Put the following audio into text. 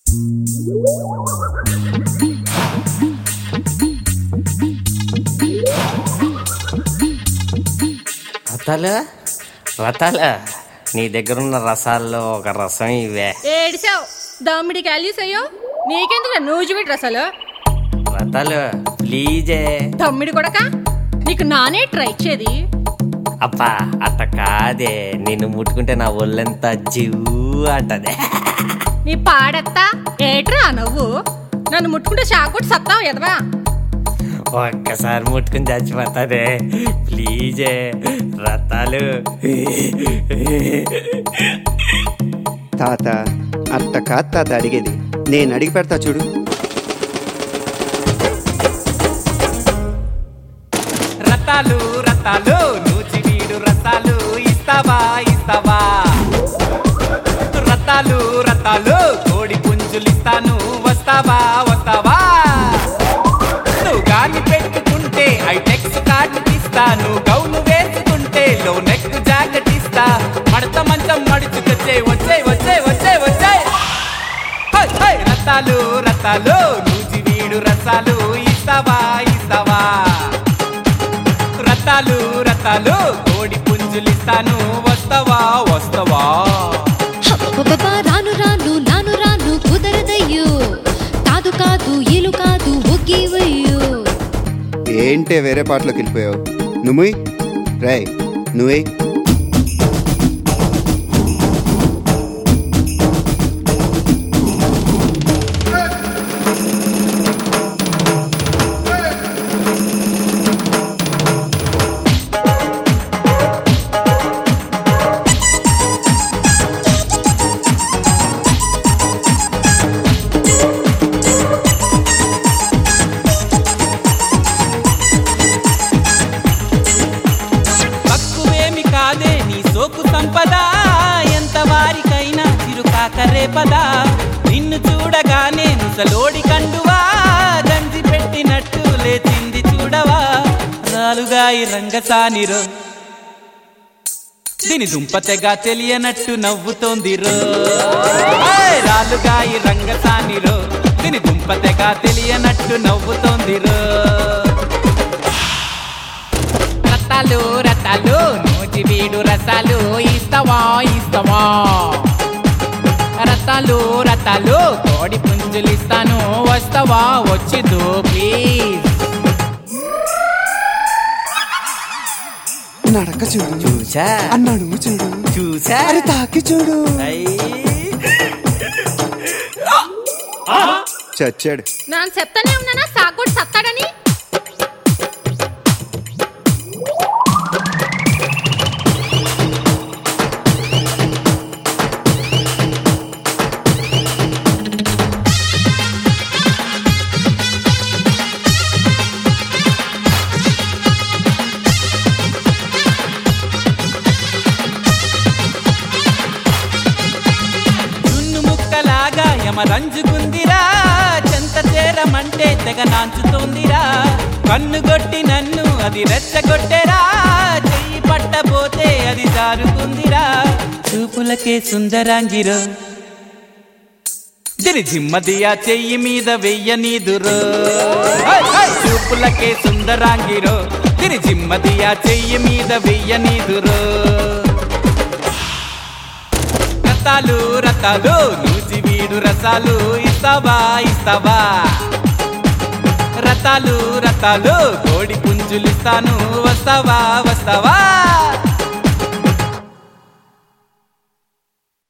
రతాలు రతాలు నీ దగ్గర ఉన్న రసాల్లో ఒక రసం ఇవే ఏడిసావు దమ్మిడి క్యాలీస్ అయ్యో నీకెందుకు నూజు పెట్టి అసలు రతాలు ప్లీజే తమ్మిడి కొడక నీకు నానే ట్రై ఇచ్చేది అబ్బా అట్ట కాదే నిన్ను ముట్టుకుంటే నా ఒళ్ళంతా జివ్వు అంటదే నీ పాడెత్తా ఏట్రా నువ్వు నన్ను ముట్టుకుంటే షాకొట్టి సత్తావు ఎదవా ఒక్కసారి ముట్టుకుని చచ్చిపోతాదే ప్లీజే రతాలు తాత అట్ట కాదు తాత అడిగేది నేను అడిగి పెడతా చూడు రతాలు రతాలు నూజివీడు రతాలు ఇస్తావా ఇస్తావా రతాలు రతాలు కోడి పుంజులు ఇస్తాను వస్తావా వస్తావా నువ్వు గాని పెట్టుకుంటే ఐటెక్స్ కార్డు ఇస్తాను గౌను వేసుకుంటే లో నెక్ జాకెట్ ఇస్తా మడత మంచం మడుచుకొచ్చే వచ్చే వచ్చే వచ్చే వచ్చే హై, హై, రతాలు రతాలు నూజివీడు రసాలు ఇస్తావా ఇస్తావా రతాలు రతాలు కోడి పుంజులు ఇస్తాను వస్తావా వస్తావా అబ్బబ్బబ్బా, రాను రాను నాను రాను కుదరదయ్యో కాదు కాదు ఇలు కాదు ఒగ్గివయ్యో ఏంటే వేరే పాటలోకి వెళ్ళిపోయావు నువ్వు రాయ్ నువ్వే తక్కువేమి కాదే నీ సోకు సంపద ఎంత వారికైనా చిరుకాక రేపదా నిన్ను చూడగానే ముసలోడి కండువా గంజి పెట్టినట్టు లేచింది చూడవా రాలుగాయి రంగసానిరో దీని దుంపతెగా తెలియనట్టు నవ్వుతోంది రో ఏయ్, రాలుగాయి రంగసానిరో దీని దుంపతెగా తెలియనట్టు నవ్వుతోంది రో రతాలు రతాలు నూచి వీడు రసాలు ఇస్తావా ఇస్తావా రతాలు రతాలు కోడి పుంజులు ఇస్తాను వస్తావా వచ్చిదు ప్లీజ్ నడక చూడు చూసా అన్నాడు చూడు చూసా అరే తాకి చూడు అయ్యి. చచ్చాడు నేను చెప్తానే ఉన్నానా సాకొట్టి సత్తాడని జున్ను ముక్కలాగా యమ రంజుకుందిరా చెంత చేరమంటే తెగ నాంచుతోందిరా కన్ను కొట్టి నన్ను అది రెచ్చగొట్టెరా చెయ్యి పట్టబోతే అది జారుకుందిరా చూపులకే సుందరాంగిరో దిరి జిమ్మదియా చెయ్యి మీద వెయ్యనీదురో హై, హై, చూపులకే సుందరాంగిరో దిరి జిమ్మదియా చెయ్యి మీద వెయ్యనీదురో రతాలు రతాలు నూచి వీడు రసాలు ఇస్తావా ఇస్తావా రతాలు రతాలు కోడి పుంజులు ఇస్తాను వస్తావా వస్తావా